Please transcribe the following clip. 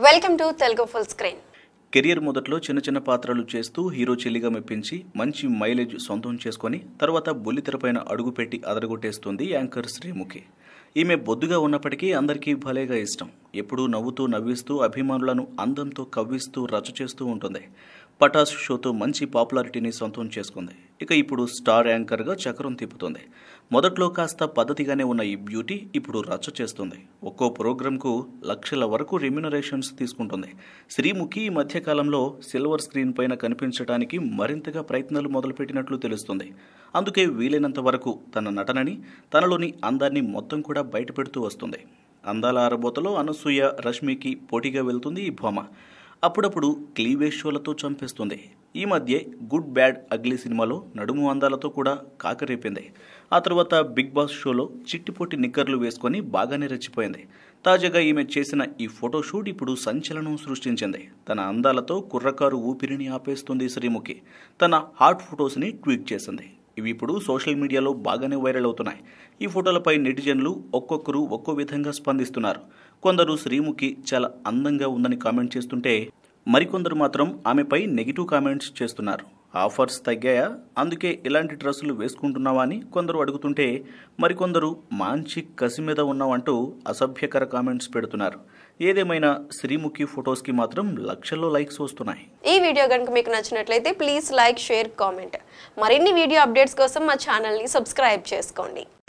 welcome to Telugu full screen career మొదట్లో చిన్న చిన్న పాత్రలు చేస్తూ హీరో చెల్లిగా మెప్పించి మంచి మైలేజ్ సొంతం చేసుకొని తర్వాత బుల్లితెరపైన అడుగుపెట్టి అదరగొట్టేస్తుంది యాంకర్ శ్రీముఖి ఈమె బొద్దుగా ఉన్నప్పటికీ అందరికీ భలేగా ఇష్టం ఎప్పుడూ నవ్వుతూ నవ్విస్తూ అభిమానులను అందంతో కవ్విస్తూ రచ చేస్తూ ఉంటుంది పటాస్ షోతో మంచి పాపులారిటీని సొంతం చేసుకుంది ఇక ఇప్పుడు స్టార్ యాంకర్గా చక్రం తిప్పుతుంది మొదట్లో కాస్త పద్ధతిగానే ఉన్న ఈ బ్యూటీ ఇప్పుడు రచ్చ చేస్తుంది ఒక్కో ప్రోగ్రాంకు లక్షల వరకు రెమ్యునరేషన్స్ తీసుకుంటుంది శ్రీముఖి ఈ మధ్యకాలంలో సిల్వర్ స్క్రీన్ పైన కనిపించడానికి మరింతగా ప్రయత్నాలు మొదలుపెట్టినట్లు తెలుస్తుంది అందుకే వీలైనంత వరకు తన నటనని తనలోని అందాన్ని మొత్తం కూడా బయటపెడుతూ వస్తుంది అందాల ఆరబోతలో అనసూయ రష్మికి పోటీగా వెళ్తుంది ఈ భామ అప్పుడప్పుడు క్లీవేజ్ షోలతో చంపేస్తుంది ఈ మధ్య గుడ్ బ్యాడ్ అగ్లీ సినిమాలో నడుము అందాలతో కూడా కాకరేపింది ఆ తర్వాత బిగ్ బాస్ షోలో చిట్టిపోటి నిక్కర్లు వేసుకొని బాగానే రెచ్చిపోయింది తాజాగా ఈమె చేసిన ఈ ఫోటోషూట్ ఇప్పుడు సంచలనం సృష్టించింది తన అందాలతో కుర్రకారు ఊపిరిని ఆపేస్తుంది శ్రీముఖి తన హాట్ ఫొటోస్ని ట్వీట్ చేసింది ఇవి ఇప్పుడు సోషల్ మీడియాలో బాగానే వైరల్ అవుతున్నాయి ఈ ఫోటోలపై నెటిజన్లు ఒక్కొక్కరు ఒక్కో విధంగా స్పందిస్తున్నారు కొందరు శ్రీముఖి చాలా అందంగా ఉందని కామెంట్ చేస్తుంటే మరికొందరు మాత్రం ఆమెపై నెగిటివ్ కామెంట్స్ చేస్తున్నారు ఆఫర్స్ తగ్గాయా అందుకే ఇలాంటి డ్రెస్సులు వేసుకుంటున్నావా అని కొందరు అడుగుతుంటే మరికొందరు మంచి కసి మీద ఉన్నావంటూ అసభ్యకర కామెంట్స్ పెడుతున్నారు ఏదేమైనా శ్రీముఖి ఫొటోస్కి మాత్రం లక్షల్లో లైక్స్ వస్తున్నాయి ఈ వీడియో కనుక మీకు నచ్చినట్లయితే ప్లీజ్ లైక్ షేర్ కామెంట్ మరిన్ని వీడియో అప్డేట్స్ కోసం మా ఛానల్ని సబ్స్క్రైబ్ చేసుకోండి